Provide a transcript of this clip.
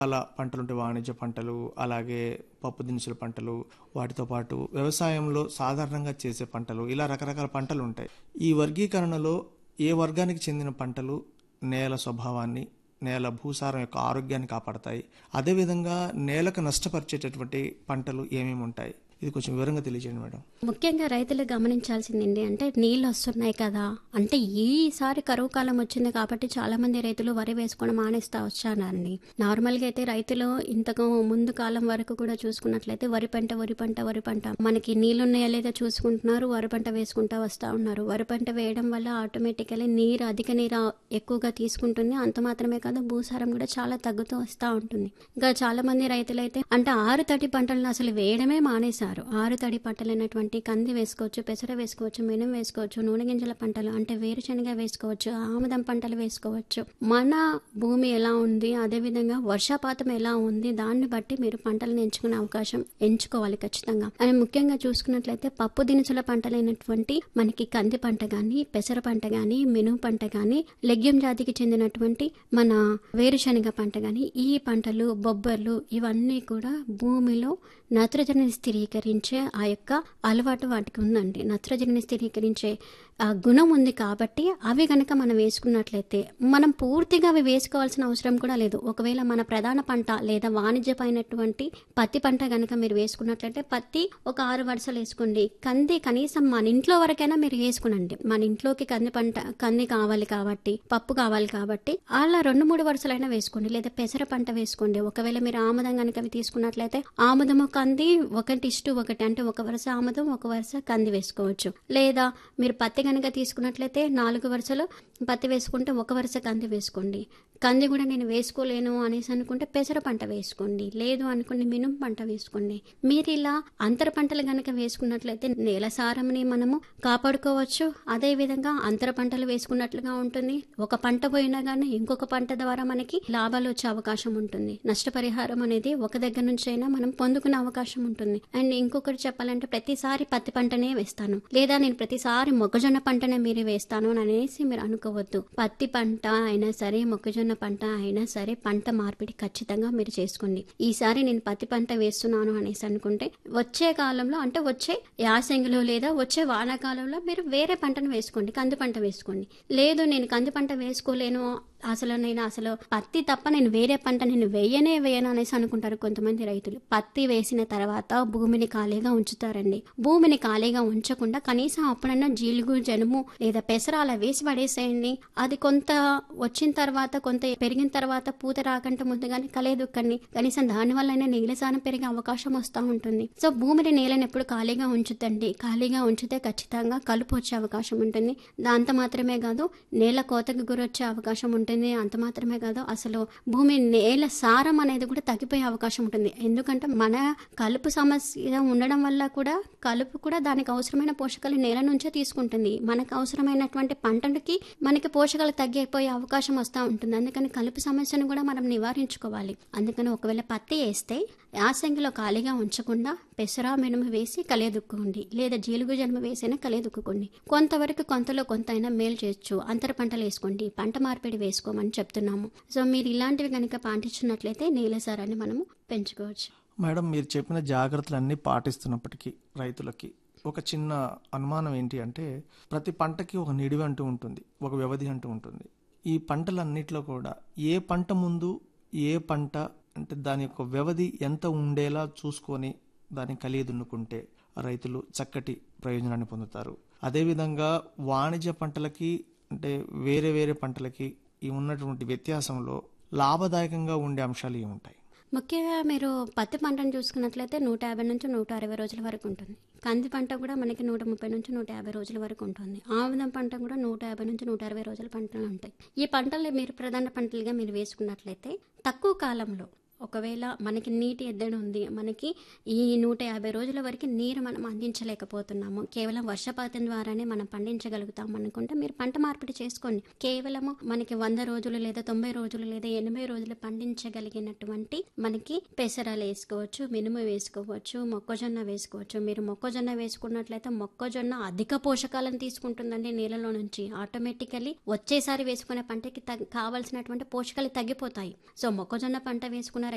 చాలా పంటలు ఉంటాయి వాణిజ్య పంటలు అలాగే పప్పు దినుసుల పంటలు వాటితో పాటు వ్యవసాయంలో సాధారణంగా చేసే పంటలు ఇలా రకరకాల పంటలు ఉంటాయి ఈ వర్గీకరణలో ఏ వర్గానికి చెందిన పంటలు నేల స్వభావాన్ని నేల భూసారం యొక్క ఆరోగ్యాన్ని కాపాడతాయి అదేవిధంగా నేలకు నష్టపరిచేటటువంటి పంటలు ఏమేమి ఉంటాయి ఇది కొంచెం వివరంగా తెలియజేయండి మేడం ముఖ్యంగా రైతులు గమనించాల్సింది ఏంటి అంటే నీళ్ళు వస్తున్నాయి కదా అంటే ఈసారి కరువు కాలం వచ్చింది కాబట్టి చాలా మంది రైతులు వరి వేసుకోవడం మానేస్తా వచ్చానండి నార్మల్గా అయితే రైతులు ఇంతకు ముందు కాలం వరకు కూడా చూసుకున్నట్లయితే వరి పంట వరి పంట వరి పంట మనకి నీళ్ళు ఉన్నాయా లేదా చూసుకుంటున్నారు వరి పంట వేసుకుంటా వస్తా ఉన్నారు వరి పంట వేయడం వల్ల ఆటోమేటికలీ నీరు అధిక నీరు ఎక్కువగా తీసుకుంటుంది అంత మాత్రమే కాదు భూసారం కూడా చాలా తగ్గుతూ వస్తూ ఉంటుంది ఇంకా చాలా మంది రైతులైతే అంటే ఆరు తడి పంటలను అసలు వేయడమే మానేశారు ఆరు తడి పంటలైనటువంటి కంది వేసుకోవచ్చు పెసర వేసుకోవచ్చు మినుం వేసుకోవచ్చు నూనె గింజల పంటలు అంటే వేరుశనగ వేసుకోవచ్చు ఆముదం పంటలు వేసుకోవచ్చు మన భూమి ఎలా ఉంది అదే విధంగా వర్షపాతం ఎలా ఉంది దాన్ని బట్టి మీరు పంటలను ఎంచుకునే అవకాశం ఎంచుకోవాలి ఖచ్చితంగా అని ముఖ్యంగా చూసుకున్నట్లయితే పప్పు దినుసుల పంటలైనటువంటి మనకి కంది పంట గాని పెసర పంట గాని మినుము పంట గాని లెగ్యం జాతికి చెందినటువంటి మన వేరుశనగ పంట గాని ఈ పంటలు బొబ్బర్లు ఇవన్నీ కూడా భూమిలో నత్రజనిని స్థిరీకరించే ఆ యొక్క అలవాటు వాటికి ఉందండి నత్రజనిని స్థిరీకరించే ఆ గుణం ఉంది కాబట్టి అవి కనుక మనం వేసుకున్నట్లయితే మనం పూర్తిగా అవి వేసుకోవాల్సిన అవసరం కూడా లేదు ఒకవేళ మన ప్రధాన పంట లేదా వాణిజ్యమైనటువంటి పత్తి పంట కనుక మీరు వేసుకున్నట్లయితే పత్తి ఒక ఆరు వరుసలు వేసుకోండి కంది కనీసం మన ఇంట్లో వరకైనా మీరు వేసుకునండి మన ఇంట్లోకి కంది పంట కంది కావాలి కాబట్టి పప్పు కావాలి కాబట్టి అలా రెండు మూడు వరుసలైనా వేసుకోండి లేదా పెసర పంట వేసుకోండి ఒకవేళ మీరు ఆముదం కనుక అవి తీసుకున్నట్లయితే ఆముదము కంది ఒకటి ఇష్టు ఒకటి అంటే ఒక వరుస ఆముదం ఒక వరుస కంది వేసుకోవచ్చు లేదా మీరు పత్తి కనుక తీసుకున్నట్లయితే నాలుగు వరుసలు పత్తి వేసుకుంటే ఒక వరుస కంది వేసుకోండి కంది కూడా నేను వేసుకోలేను అనేసి అనుకుంటే పెసర పంట వేసుకోండి లేదు అనుకుని మినుము పంట వేసుకోండి మీరు ఇలా అంతర పంటలు గనక వేసుకున్నట్లయితే నేల సారంని మనము కాపాడుకోవచ్చు అదే విధంగా అంతర పంటలు వేసుకున్నట్లుగా ఉంటుంది ఒక పంట పోయినా కానీ ఇంకొక పంట ద్వారా మనకి లాభాలు వచ్చే అవకాశం ఉంటుంది నష్టపరిహారం అనేది ఒక దగ్గర నుంచి అయినా మనం పొందుకునే అవకాశం ఉంటుంది అండ్ ఇంకొకటి చెప్పాలంటే ప్రతిసారి పత్తి పంటనే వేస్తాను లేదా నేను ప్రతిసారి మొక్కజొన్న పంటనే మీరు వేస్తాను అని అనేసి మీరు అనుకోవద్దు పత్తి పంట అయినా సరే మొక్కజొన్న పంట అయినా సరే పంట మార్పిడి ఖచ్చితంగా మీరు చేసుకోండి ఈసారి నేను పత్తి పంట వేస్తున్నాను అనేసి అనుకుంటే వచ్చే కాలంలో అంటే వచ్చే యాసంగిలో లేదా వచ్చే వానాకాలంలో మీరు వేరే పంటను వేసుకోండి కంది పంట వేసుకోండి లేదు నేను కంది పంట వేసుకోలేను అసలు నేను అసలు పత్తి తప్ప నేను వేరే పంట నేను వేయనే వేయను అనేసి అనుకుంటారు కొంతమంది రైతులు పత్తి వేసిన తర్వాత భూమిని ఖాళీగా ఉంచుతారండి భూమిని ఖాళీగా ఉంచకుండా కనీసం అప్పుడైనా జీలుగు జనుము లేదా పెసర అలా వేసి పడేసేయండి అది కొంత వచ్చిన తర్వాత కొంత పెరిగిన తర్వాత పూత రాకంటే ముందుగానే కలేదుక్కండి కనీసం దాని వల్లనే నేల సారం పెరిగే అవకాశం వస్తూ ఉంటుంది సో భూమిని నేలను ఎప్పుడు ఖాళీగా ఉంచుతండి ఖాళీగా ఉంచితే ఖచ్చితంగా కలుపు వచ్చే అవకాశం ఉంటుంది దాంతో మాత్రమే కాదు నేల కోతకు గురొచ్చే అవకాశం ఉంటుంది అంత మాత్రమే కాదు అసలు భూమి నేల సారం అనేది కూడా తగ్గిపోయే అవకాశం ఉంటుంది ఎందుకంటే మన కలుపు సమస్య ఉండడం వల్ల కూడా కలుపు కూడా దానికి అవసరమైన పోషకాలు నేల నుంచే తీసుకుంటుంది మనకు అవసరమైనటువంటి పంటకి మనకి పోషకాలు తగ్గిపోయే అవకాశం వస్తూ ఉంటుంది అందుకని కలుపు సమస్యను కూడా మనం నివారించుకోవాలి అందుకని ఒకవేళ పత్తి వేస్తే యాసంగిలో ఖాళీగా ఉంచకుండా పెసర మినుము వేసి కలియదుక్కోండి లేదా జీలుగు జన్మ వేసైనా కలియదుక్కోండి కొంతవరకు కొంతలో కొంత అయినా మేలు చేయొచ్చు అంతర పంటలు వేసుకోండి పంట మార్పిడి వేసుకోమని చెప్తున్నాము సో మీరు ఇలాంటివి కనుక పాటించినట్లయితే నేల సారాన్ని మనము పెంచుకోవచ్చు మేడం మీరు చెప్పిన జాగ్రత్తలన్నీ పాటిస్తున్నప్పటికీ రైతులకి ఒక చిన్న అనుమానం ఏంటి అంటే ప్రతి పంటకి ఒక నిడివి అంటూ ఉంటుంది ఒక వ్యవధి అంటూ ఉంటుంది ఈ పంటలన్నిట్లో కూడా ఏ పంట ముందు ఏ పంట అంటే దాని యొక్క వ్యవధి ఎంత ఉండేలా చూసుకొని దాన్ని కలిగి దున్నుకుంటే రైతులు చక్కటి ప్రయోజనాన్ని పొందుతారు అదేవిధంగా వాణిజ్య పంటలకి అంటే వేరే వేరే పంటలకి ఈ ఉన్నటువంటి వ్యత్యాసంలో లాభదాయకంగా ఉండే అంశాలు ఏముంటాయి ముఖ్యంగా మీరు పత్తి పంటను చూసుకున్నట్లయితే నూట యాభై నుంచి నూట అరవై రోజుల వరకు ఉంటుంది కంది పంట కూడా మనకి నూట ముప్పై నుంచి నూట యాభై రోజుల వరకు ఉంటుంది ఆముదం పంట కూడా నూట యాభై నుంచి నూట అరవై రోజుల పంటలు ఉంటాయి ఈ పంటలు మీరు ప్రధాన పంటలుగా మీరు వేసుకున్నట్లయితే తక్కువ కాలంలో ఒకవేళ మనకి నీటి ఎద్దడి ఉంది మనకి ఈ నూట యాభై రోజుల వరకు నీరు మనం అందించలేకపోతున్నాము కేవలం వర్షపాతం ద్వారానే మనం పండించగలుగుతాం అనుకుంటే మీరు పంట మార్పిడి చేసుకోండి కేవలము మనకి వంద రోజులు లేదా తొంభై రోజులు లేదా ఎనభై రోజులు పండించగలిగినటువంటి మనకి పెసరాలు వేసుకోవచ్చు మినుము వేసుకోవచ్చు మొక్కజొన్న వేసుకోవచ్చు మీరు మొక్కజొన్న వేసుకున్నట్లయితే మొక్కజొన్న అధిక పోషకాలను తీసుకుంటుందండి నేలలో నుంచి ఆటోమేటికలీ వచ్చేసారి వేసుకునే పంటకి తగ్గ కావాల్సినటువంటి పోషకాలు తగ్గిపోతాయి సో మొక్కజొన్న పంట వేసుకున్నారు